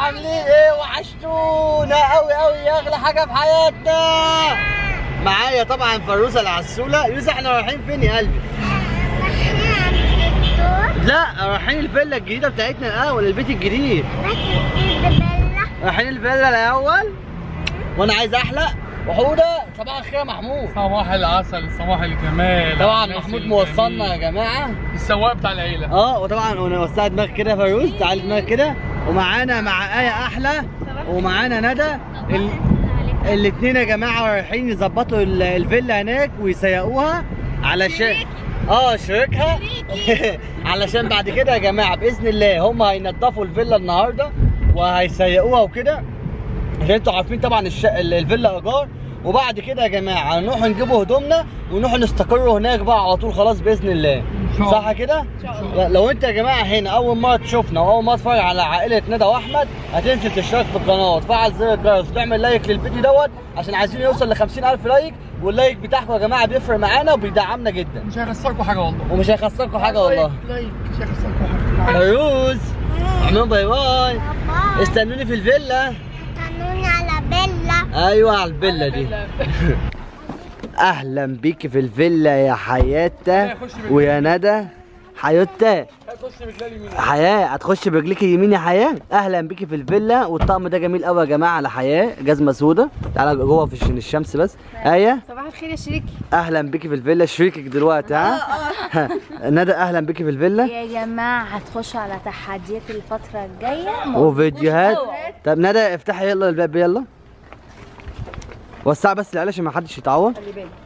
عاملين ايه وحشتونا قوي قوي يا اغلى حاجه في حياتنا معايا طبعا فروسه العسوله يوسف احنا رايحين فين يا قلبي لا رايحين الفيلا الجديده بتاعتنا الاول البيت الجديد رايحين الفيلا الاول وانا عايز احلق وحوده صباح الخير يا محمود صباح العسل صباح الجمال طبعا الناس محمود الجميل. موصلنا يا جماعه السواق بتاع العيله اه وطبعا ونوسع دماغ كده يا فيروز تعالي دماغ كده ومعانا مع آية أحلى ومعانا ندى ال... الاتنين يا جماعة رايحين يظبطوا ال- الفيلا هناك ويسيقوها علشان اه شريكها علشان بعد كده يا جماعة بإذن الله هم هينضفوا الفيلا النهاردة وهيسيقوها وكده عشان انتوا عارفين طبعا الش... ال- الفيلا ايجار وبعد كده يا جماعه هنروح نجيبوا هدومنا ونروح نستقروا هناك بقى على طول خلاص باذن الله شاء صح الله. كده لا، لو انت يا جماعه هنا اول مره تشوفنا واول مره تتفرج على عائله ندى واحمد هتنزل تشترك في القناه وتفعل زر الجرس وتعمل لايك للفيديو دوت عشان عايزين يوصل ل 50000 لايك واللايك بتاعكم يا جماعه بيفرق معانا وبيدعمنا جدا مش هيخسركم حاجه والله ومش هيخسركم حاجه والله لايك مش هيخسركم حاجه فيروز اعملوا باي باي استنوني في الفيلا قانوني على بيلا ايوه على الفيلا دي اهلا بيك في الفيلا يا حياته ويا ندى حياته هتخش بتلاقي مين حياه هتخش برجليك اليمين يا حياه اهلا بيكي في الفيلا والطقم ده جميل قوي يا جماعه على حياه جزمه سودا تعالى جوه في عشان الشمس بس ايه صباح الخير يا شريكي اهلا بيكي في الفيلا شريكك دلوقتي ها ها. ندى اهلا بيكي في الفيلا يا جماعة هتخشوا على تحديات الفترة الجاية وفيديوهات طب ندى افتحي يلا الباب يلا وسع بس العيال عشان ما حدش يتعور خلي بالك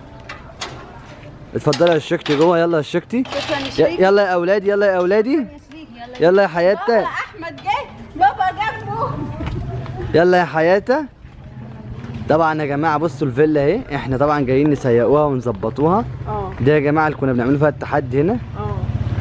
اتفضلي يا شريكتي جوه يلا يا شريكتي شكرا يا ي- شريكي يلا يا اولادي يلا يا اولادي يلا يا حياته احمد جه بابا جنبه يلا يا حياته طبعا يا جماعه بصوا الفيلا اهي احنا طبعا جايين نسيقوها ونظبطوها اه دي يا جماعه اللي كنا بنعمله فيها التحدي هنا اه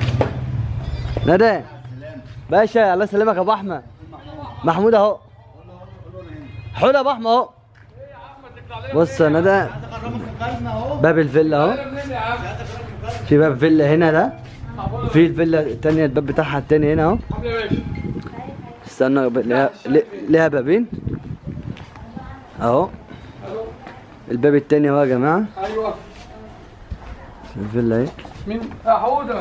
ندى باشا الله يسلمك يا ابو احمد محمود اهو حول يا ابو احمد اهو بص يا ندى باب الفيلا اهو في باب فيلا هنا ده وفي الفيلا التانية الباب بتاعها التاني هنا اهو عامل ايه يا باشا استنى ب- ليها لي- ليها بابين اهو الباب التاني اهو يا جماعه ايوه الفيلا اهي مين يا حوده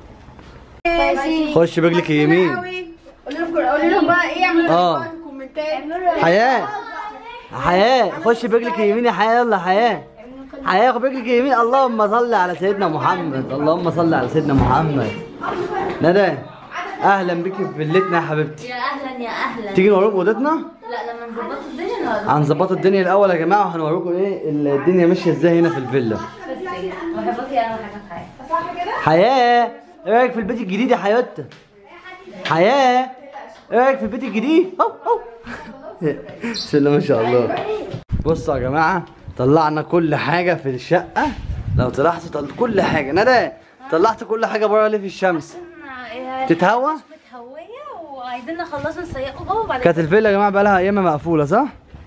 خش برجلك اليمين قولي لهم قولي لهم بقى ايه اعملوا اه كومنتات حياة حياة خش برجلك اليمين يا حياة يلا حياة حياة خد برجلك اليمين اللهم صل على سيدنا محمد اللهم صل على سيدنا محمد ندى اهلا بك في فيلتنا يا حبيبتي يا اهلا يا اهلا تيجي نوريكم اوضتنا لا لما نظبط الدنيا نقعد هنظبط الدنيا الاول يا جماعه وهنوريكم ايه الدنيا ماشيه ازاي هنا في الفيلا بس كده بحبك يا اول حاجة في حياتي حياة ايه رايك في البيت الجديد يا حياتة حياة ايه رايك في البيت الجديد أو أو. بسم الله ما شاء الله بصوا يا جماعة طلعنا كل حاجة في الشقة لو تلاحظوا طل... كل حاجة ندى طلعت كل حاجة بره ليه في الشمس تتهوى متهوية وعايزين نخلصوا نسيقوا جوه وبعدين كانت الفيلا يا جماعة بقالها أيام مقفولة صح؟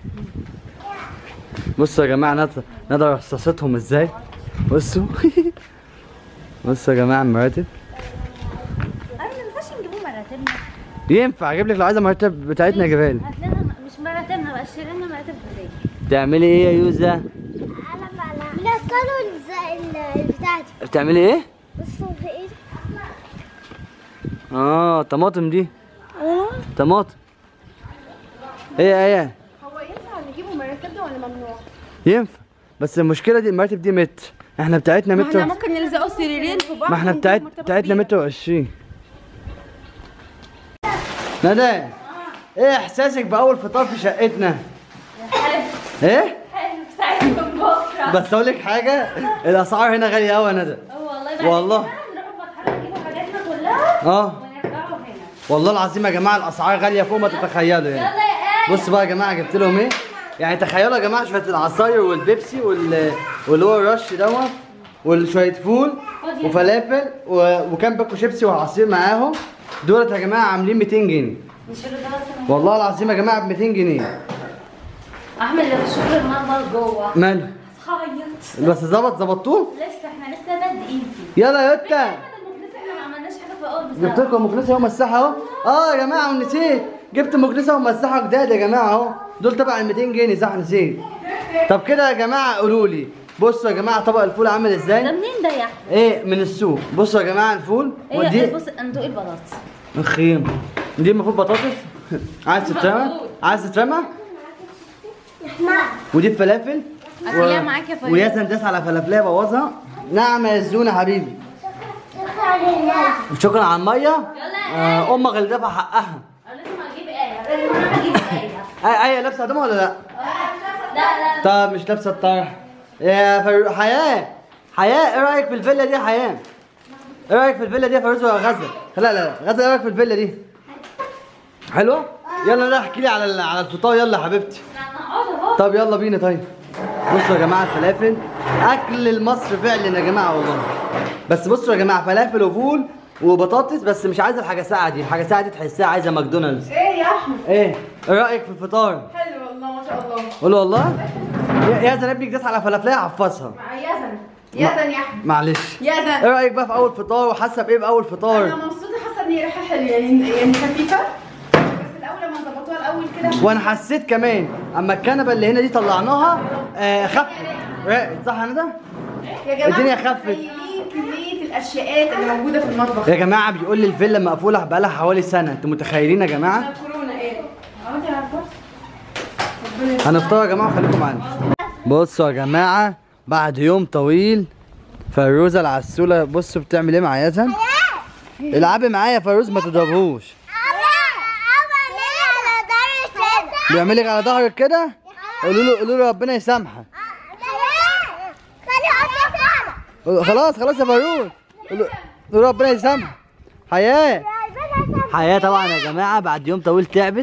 بصوا يا جماعة ندى ندى رصاصتهم ازاي بصوا بصوا يا جماعة المراتب انا ما ينفعش نجيبوا مراتبنا ينفع اجيب لك لو عايزه مرتب بتاعتنا اجيبها لك هات لنا مش مراتبنا بقى اشتري لنا مراتب هدية بتعملي ايه يا يوزا لا قالوا الز- البتاع دي بتعملي ايه بصوا في ايه اه طماطم دي اه طماطم ايه ايه هو ينفع نجيبه مركبنا ولا ممنوع؟ ينفع بس المشكله دي المراتب دي متر احنا بتاعتنا ما احنا متر ممكن نلزقوا سريرين في بعض ما احنا ونجيب بتاعت مرتبة بتاعتنا كبيرة. متر وعشرين ندى ايه احساسك باول فطار في شقتنا ايه ساعتكم بكره بس اقول لك حاجه الاسعار هنا غاليه قوي يا ندى والله والله نروح فتحنا نجيبوا حاجاتنا كلها اه ونرجعوا هنا والله العظيم يا جماعه الاسعار غاليه فوق ما تتخيلوا يعني يلا يا بص بقى يا جماعه جبت لهم ايه يعني تخيلوا يا جماعه شويه العصاير والبيبسي وال واللي هو الرش دوت وشويه فول وفلافل و... وكام باكو شيبسي وعصير معاهم دولت يا جماعه عاملين 200 جنيه مش ده بس والله العظيم يا جماعه ب 200 جنيه احمد لو الشغل المطبخ جوه ماله خيط بس ظبط ظبطوه لسه احنا لسه بادئين فيه يلا يا يوتا احمد المخلص احنا ما عملناش حاجه في الاول جبت بصراحه لكم مخلصه يوم الساحه اهو اه يا جماعه ونسيت جبت مكنسه ومساحه جداد يا جماعه اهو دول تبع ال 200 جنيه صح نسيت طب كده يا جماعه قولوا لي بصوا يا جماعه طبق الفول عامل ده ازاي منين ده يا احمد؟ ايه من السوق بصوا يا جماعه الفول ايه ودي إيه، بص ندوق البطاطس خيم دي المفروض بطاطس عايز تترمى عايز تترمى ودي الفلافل أكلها معاك يا فريد. وياسن داس على فلافليه بوظها نعم يا زونه حبيبي شكرا على الميه آه امك اللي دفع حقها لازم اجيب ايه لازم اجيب ايه اي اي لابسه هدومها ولا لا لا لا طب مش لابسه الطرح يا فرو... حياه حياه ايه رايك في الفيلا دي يا حياه ايه رايك في الفيلا دي يا فاروز ولا غزه لا لا لا غزه ايه رايك في الفيلا دي حلوه يلا لا احكي لي على ال- على الفطار يلا يا حبيبتي طب يلا بينا طيب بصوا يا جماعه الفلافل اكل المصر فعلا يا جماعه والله بس بصوا يا جماعه فلافل وفول وبطاطس بس مش عايزه الحاجه ساقعه دي الحاجه ساقعه دي تحسها عايزه ماكدونالدز ايه يا احمد ايه ايه رايك في الفطار حلو والله ما شاء الله قول له والله يا- يا زن ابنك داس على فلافليه حفظها مع يزن يزن يا احمد معلش ايه يزن رايك بقى في اول فطار وحاسه بايه باول انا فطار مبسوطه حاسه ان هي ريحه حلوه يعني يعني خفيفه بس الاول لما ظبطوها الاول كده وانا حسيت كمان اما الكنبه اللي هنا دي طلعناها آه خفت راقت صح يا ندى يا جماعه الدنيا مش خفت. متخيلين كميه الاشياء اللي موجوده في المطبخ يا جماعه بيقول لي الفيلا مقفوله بقالها حوالي سنه انتوا متخيلين يا جماعه انا كورونا ايه عملت على الكرسي هنفطر يا جماعه خليكم معانا بصوا يا جماعه بعد يوم طويل فيروزه العسوله بصوا بتعمل ايه مع يزن العبي معايا يا فيروز ما تضربوش بيعملك على ظهرك كده قولوا له قولوا له ربنا يسامحك قولوا- خلاص خلاص يا فيروز قولوا قولوا ربنا يسامحك حياه حياه طبعا يا جماعه بعد يوم طويل تعبت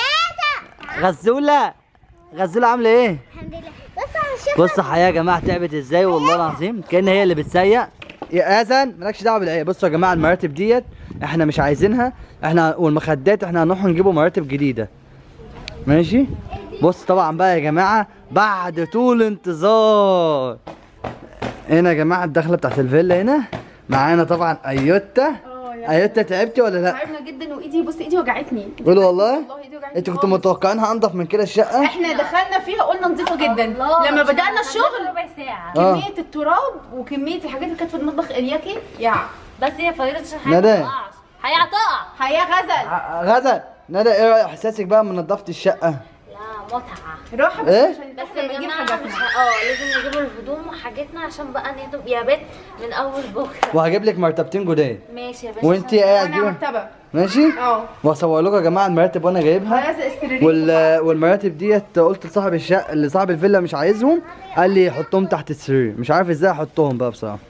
غزوله غزوله عامله ايه الحمد لله بص انا شوف بصوا حياه يا جماعه تعبت ازاي والله العظيم كان هي اللي بتسيق يا اذن مالكش دعوه بالعيال بصوا يا جماعه المراتب ديت احنا مش عايزينها احنا والمخدات احنا هنروح نجيبوا مراتب جديده ماشي بص طبعا بقى يا جماعه بعد طول انتظار هنا يا جماعه الدخله بتاعت الفيلا هنا معانا طبعا ايوتا اه يا ايوتا تعبتي ولا لا تعبنا جدا وايدي بص ايدي وجعتني قولوا والله والله ايدي وجعتني انتوا كنتوا خالص. متوقعينها انضف من كده الشقه احنا دخلنا فيها قلنا نظيفه جدا لما بدانا الشغل ربع ساعه آه. كميه التراب وكميه الحاجات اللي كانت في المطبخ الياكي يا بس هي فيروز عشان ندى. حاجه ما تقعش هيقطع حياه غزل ع- غدا ندى ايه رايك احساسك بقى من نظافه الشقه لا متعه راحه بس إيه؟ عشان بس بس يا لما نجيب جماعه مش حاجاتنا ه- اه لازم نجيب الهدوم وحاجتنا عشان بقى نهدم يا بيت من اول بكره وهجيب لك مرتبتين جداد ماشي يا باشا وانت عشان- قاعد وانا جيبها مرتبه ماشي اه واصور لكم يا جماعه المراتب وانا جايبها خلاص السريرين وال... والمراتب ديت قلت لصاحب الشقه اللي صاحب الفيلا مش عايزهم قال لي حطهم تحت السرير مش عارف ازاي احطهم بقى بصراحه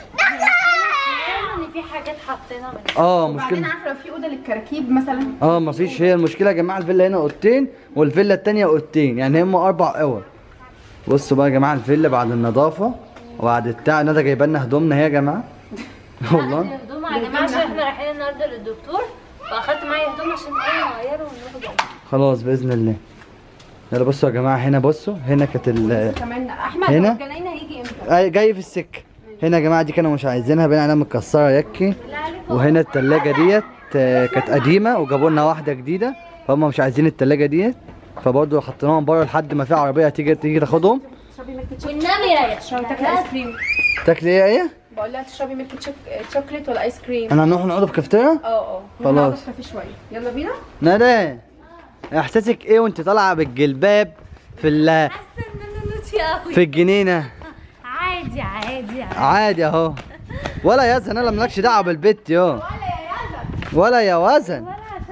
ان في حاجات حاطينها من اه وبعدين مشكله عارفه لو في اوضه للكراكيب مثلا اه مفيش هي المشكله يا جماعه الفيلا هنا اوضتين والفيلا التانية اوضتين يعني هم اربع اوض بصوا بقى يا جماعه الفيلا بعد النظافه وبعد البتاع ندى جايبه لنا هدومنا اهي يا جماعه والله الهدوم يا جماعه عشان احنا رايحين النهارده للدكتور فاخدت معايا هدوم عشان ايه نغيره ونروح جنب خلاص باذن الله يلا بصوا يا جماعه هنا بصوا هنا كانت ال كمان احمد هنا؟ هو الجناينه هيجي امتى آه، جاي في السكه هنا يا جماعه دي كانوا مش عايزينها باين عليها متكسره يكي وهنا التلاجة ديت آه، كانت قديمه وجابوا لنا واحده جديده فهم مش عايزين التلاجة ديت فبرضه حطيناهم بره لحد ما في عربيه تيجي تيجي تاخدهم تشربي ميلك تشوك والنبي يا تشربي تاكلي ايس كريم تاكلي ايه ايه بقول لها تشربي ميلك تشوك- شوكليت ولا ايس كريم انا هنروح نقعد في كافتيريا اه اه خلاص. نقعد في كافيه شويه يلا بينا ندى احساسك ايه وانت طالعه بالجلباب في ال في الجنينه عادي عادي عادي عادي اهو ولا يا زن انا مالكش دعوه بالبت يو ولا يا وزن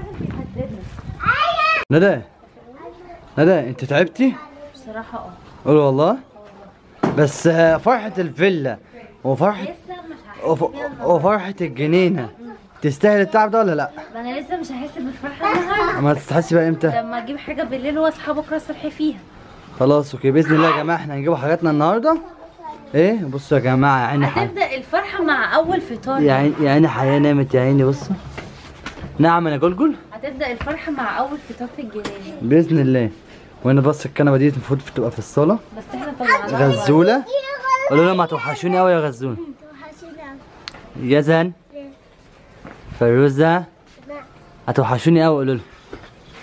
ندى ندى انت تعبتي بصراحه اه قول والله بس آه، فرحة الفيلا وفرحة لسه مش هحس وف- وفرحة الجنينة تستاهل التعب ده ولا لا؟ ما انا لسه مش هحس بالفرحه النهارده ما تحسي بقى امتى؟ لما اجيب حاجه بالليل واصحى بكره الصبح فيها خلاص اوكي باذن الله يا جماعه احنا هنجيبوا حاجاتنا النهارده ايه بصوا يا جماعه يا عيني حياة هتبدا الفرحه مع اول فطار يا عيني يا عيني حياة نامت يا عيني بصوا نعم انا جلجل هتبدا الفرحه مع اول فطار في الجنينه باذن الله وهنا بص الكنبه دي المفروض تبقى في الصاله بس احنا طلعناها غزوله قولوا لهم هتوحشوني قوي يا غزوله يزن فيروزه هتوحشوني قوي قولوا لهم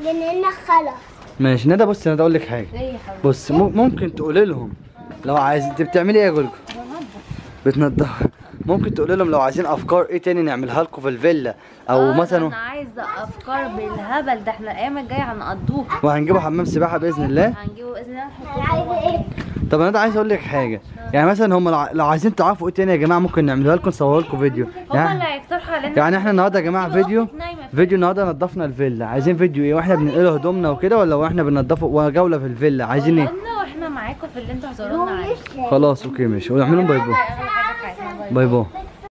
جنينا خلاص ماشي ندى بص ندى اقول لك حاجه ايه يا حبيبي بص مم- ممكن تقولي لهم لو عايز انت بتعملي ايه يا جولجو بتنضف ممكن تقولي لهم لو عايزين افكار ايه تاني نعملها لكم في الفيلا او آه، مثلا انا عايزه افكار بالهبل ده احنا الايام الجايه هنقضوها وهنجيبوا حمام سباحه باذن الله هنجيبه باذن الله انا نحطه عايزه ايه طب انا عايز اقول لك حاجه يعني مثلا هم لو- لو عايزين تعرفوا ايه تاني يا جماعه ممكن نعملها لكم نصورها لكم فيديو هما اللي يعني هيقترحوا علينا يعني احنا النهارده يا جماعه يبقى فيديو أختك نايمة في فيديو النهارده نضفنا الفيلا عايزين فيديو ايه واحنا بننقل هدومنا وكده ولا واحنا بننضفه وجوله في الفيلا عايزين ايه قلنا واحنا معاكم في اللي انتوا هتزورونا عليه خلاص اوكي ماشي ونعمل لهم باي باي اغلى حاجه في حياتنا باي باي